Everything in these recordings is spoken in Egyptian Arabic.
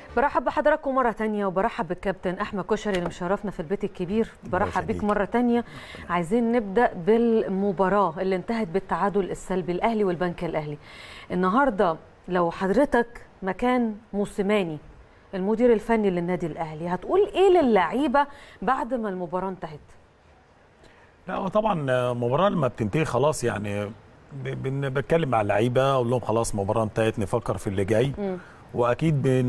برحب بحضراتكم مرة تانية وبرحب بالكابتن أحمد كشري اللي مشرفنا في البيت الكبير برحب بيك مرة تانية عايزين نبدأ بالمباراة اللي انتهت بالتعادل السلبي الأهلي والبنك الأهلي النهاردة لو حضرتك مكان موسيماني المدير الفني للنادي الأهلي هتقول إيه للعيبة بعد ما المباراة انتهت لا هو طبعا مباراة لما بتنتهي خلاص يعني ب- بن- بتكلم مع اللعيبه اقول لهم خلاص المباراه انتهت نفكر في اللي جاي واكيد بن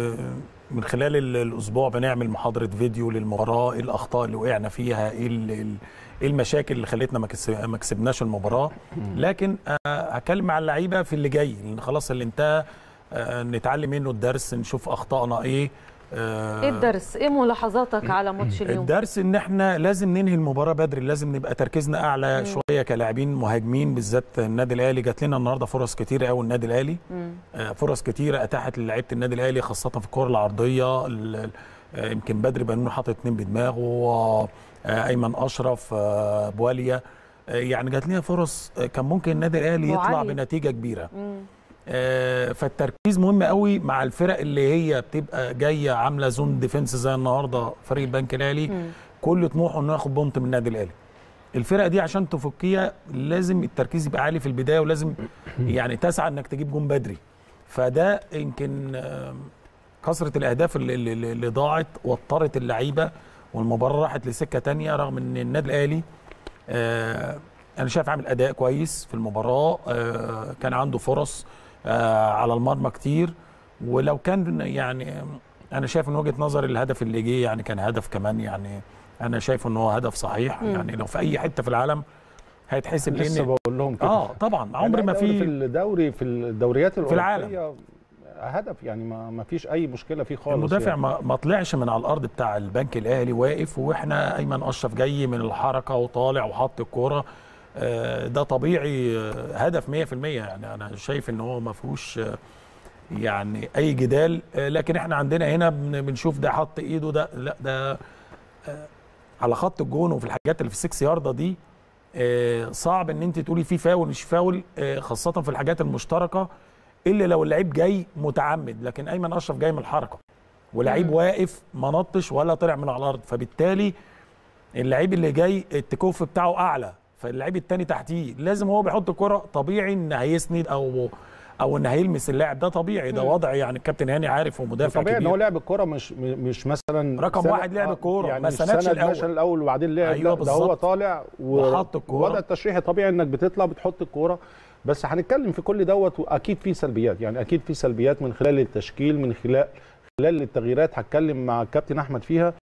من خلال ال- الاسبوع بنعمل محاضره فيديو للمباراه ايه الاخطاء اللي وقعنا فيها ايه ال- ال- ايه المشاكل اللي خلتنا ما كس- ما كسبناش المباراه لكن آه، هتكلم مع اللعيبه في اللي جاي لان خلاص اللي انتهى آه، نتعلم منه الدرس نشوف اخطائنا ايه آه، إيه الدرس إيه ملاحظاتك على ماتش اليوم الدرس ان احنا لازم ننهي المباراه بدري لازم نبقى تركيزنا اعلى شويه كلاعبين مهاجمين بالذات النادي الاهلي جات لنا النهارده فرص كتيره قوي النادي الاهلي آه، فرص كتيره اتاحت للعيبه النادي الاهلي خاصه في الكره العرضيه ال- ال- آه، يمكن بدري بنون حاطط اتنين بدماغه آه، آه، ايمن اشرف آه، بواليا آه، يعني جات لنا فرص آه، كان ممكن النادي الاهلي يطلع وعلي. بنتيجه كبيره آه، فالتركيز مهم قوي مع الفرق اللي هي بتبقى جايه عامله زون ديفنس زي النهارده فريق البنك الاهلي كل طموحه انه ياخد بونت من النادي الاهلي الفرقه دي عشان تفكيها لازم التركيز يبقى عالي في البدايه ولازم يعني تسعى انك تجيب جون بدري فده يمكن آم، كثره الاهداف اللي, اللي, اللي ضاعت وترت اللعيبه والمباراه راحت لسكه تانية رغم ان النادي الاهلي آه، انا شايف عامل اداء كويس في المباراه آه، كان عنده فرص آه، على المرمى كتير ولو كان يعني انا شايف من وجهه نظري الهدف اللي جه يعني كان هدف كمان يعني انا شايف ان هو هدف صحيح يعني لو في اي حته في العالم هيتحسب لسه لان بقول لهم كده اه طبعا عمر ما الدوري في في الدوري في الدوريات في العالم. الأوروبية هدف يعني ما ما فيش اي مشكله فيه خالص المدافع يعني. ما, ما طلعش من على الارض بتاع البنك الاهلي واقف واحنا ايمن اشرف جاي من الحركه وطالع وحط الكوره آه، ده طبيعي آه، هدف 100% يعني انا شايف ان هو ما فيهوش آه، يعني اي جدال آه، لكن احنا عندنا هنا بن- بنشوف ده حط ايده ده لا ده آه، على خط الجون وفي الحاجات اللي في السكس ياردة دي آه، صعب ان انت تقولي في فاول مش فاول آه، خاصه في الحاجات المشتركه الا لو اللعيب جاي متعمد لكن ايمن اشرف جاي من الحركه ولعيب واقف ما نطش ولا طلع من على الارض فبالتالي اللعيب اللي جاي التكوف بتاعه اعلى فاللعيب التاني تحتيه لازم هو بيحط الكره طبيعي ان هيسند او او ان هيلمس اللاعب ده طبيعي ده وضع يعني الكابتن هاني عارف ومدافع طبيعي ان كبير هو لعب الكوره مش مش مثلا رقم سنة- واحد لعب آه، الكورة، يعني ما مش سندش سند الأول. مثلا الاول وبعدين لعب أيوة لا ده هو بالظبط. طالع و... وحط الكورة. وضع التشريحي طبيعي انك بتطلع بتحط الكوره بس هنتكلم في كل دوت واكيد في سلبيات يعني اكيد في سلبيات من خلال التشكيل من خلال خلال التغييرات هتكلم مع الكابتن احمد فيها